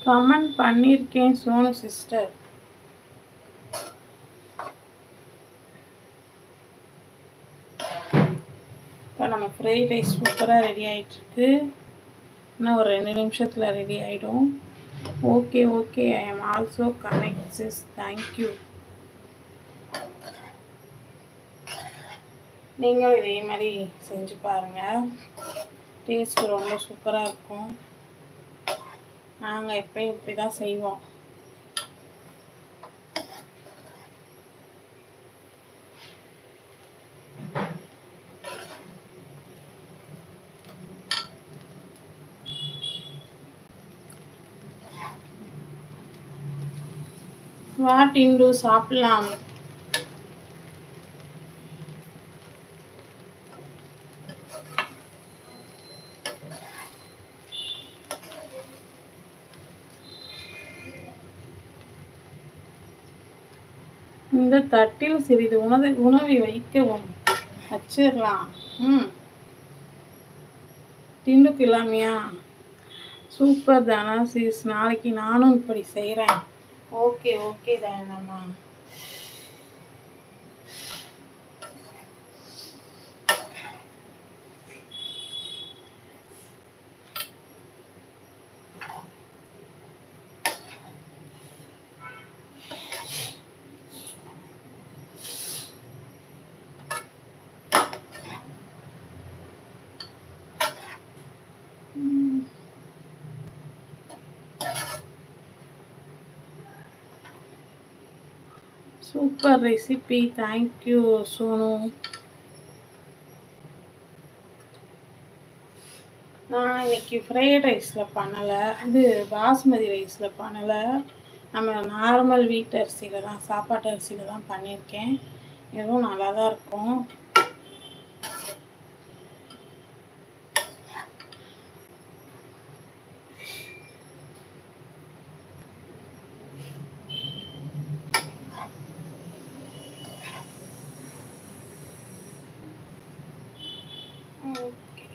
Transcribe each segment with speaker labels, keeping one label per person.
Speaker 1: comment பண்ணியிருக்கேன் Sonu sister இப்போ நம்ம ஃப்ரைட் ரைஸ் சூப்பராக ரெடி ஆகிட்டுருக்கு இன்னும் ஒரு ரெண்டு நிமிஷத்தில் ரெடி ஆகிடும் okay okay I am also connect sis thank you நீங்களும் இதே மாதிரி செஞ்சு பாருங்கள் டேஸ்ட் ரொம்ப சூப்பராக இருக்கும் நாங்கள் எப்பயும் இப்படி தான் செய்வோம் வாட் இண்டு சாப்பிடலாம் இந்த தட்டில் சிறிது உணவு உணவை வைக்கவும் வச்சிடலாம் ம் டின்னுக்கு இல்லாமையா சூப்பர் தானா சீஸ் நாளைக்கு நானும் இப்படி செய்கிறேன் ஓகே ஓகே தானம்மா சூப்பர் ரெசிபி தேங்க்யூ சோனு நான் இன்னைக்கு ஃப்ரைட் ரைஸில் பண்ணலை இது பாஸ்மதி ரைஸில் பண்ணலை நம்ம நார்மல் வீட்டு அரிசியில் தான் சாப்பாட்டு அரிசியில் தான் பண்ணியிருக்கேன் இதுவும் நல்லா தான் இருக்கும் ஓகே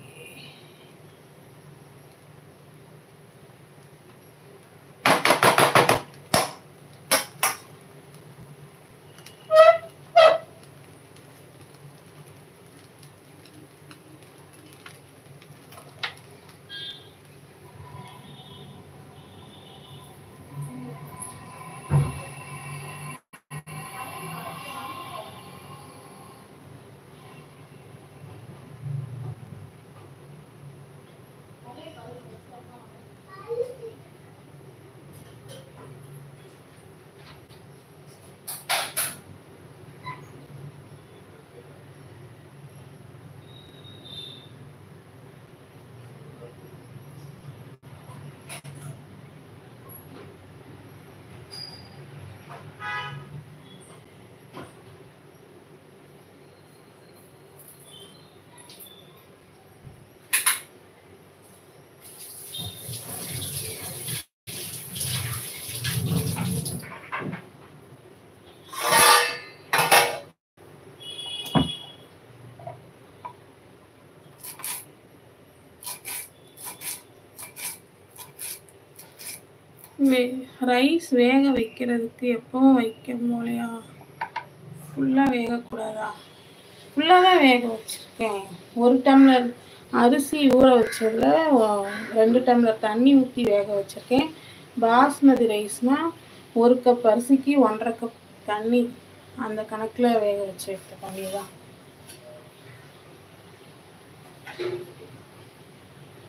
Speaker 1: வே ரைஸ் வேக வைக்கிறதுக்கு எப்பவும் வைக்க போலையா ஃபுல்லாக வேகக்கூடாதா ஃபுல்லாக தான் வேக வச்சுருக்கேன் ஒரு டம்ளர் அரிசி ஊற வச்சதுல ஒ- ரெண்டு டம்ளர் தண்ணி ஊற்றி வேக வச்சுருக்கேன் பாஸ்மதி ரைஸ்னால் ஒரு கப் அரிசிக்கு ஒன்றரை கப் தண்ணி அந்த கணக்கில் வேக வச்சு எடுத்துக்க வேண்டியதுதான்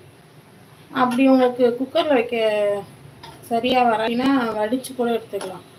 Speaker 1: அப்படி உங்களுக்கு குக்கரில் வைக்க சரியாக வரலைன்னா வடித்து கூட எடுத்துக்கலாம்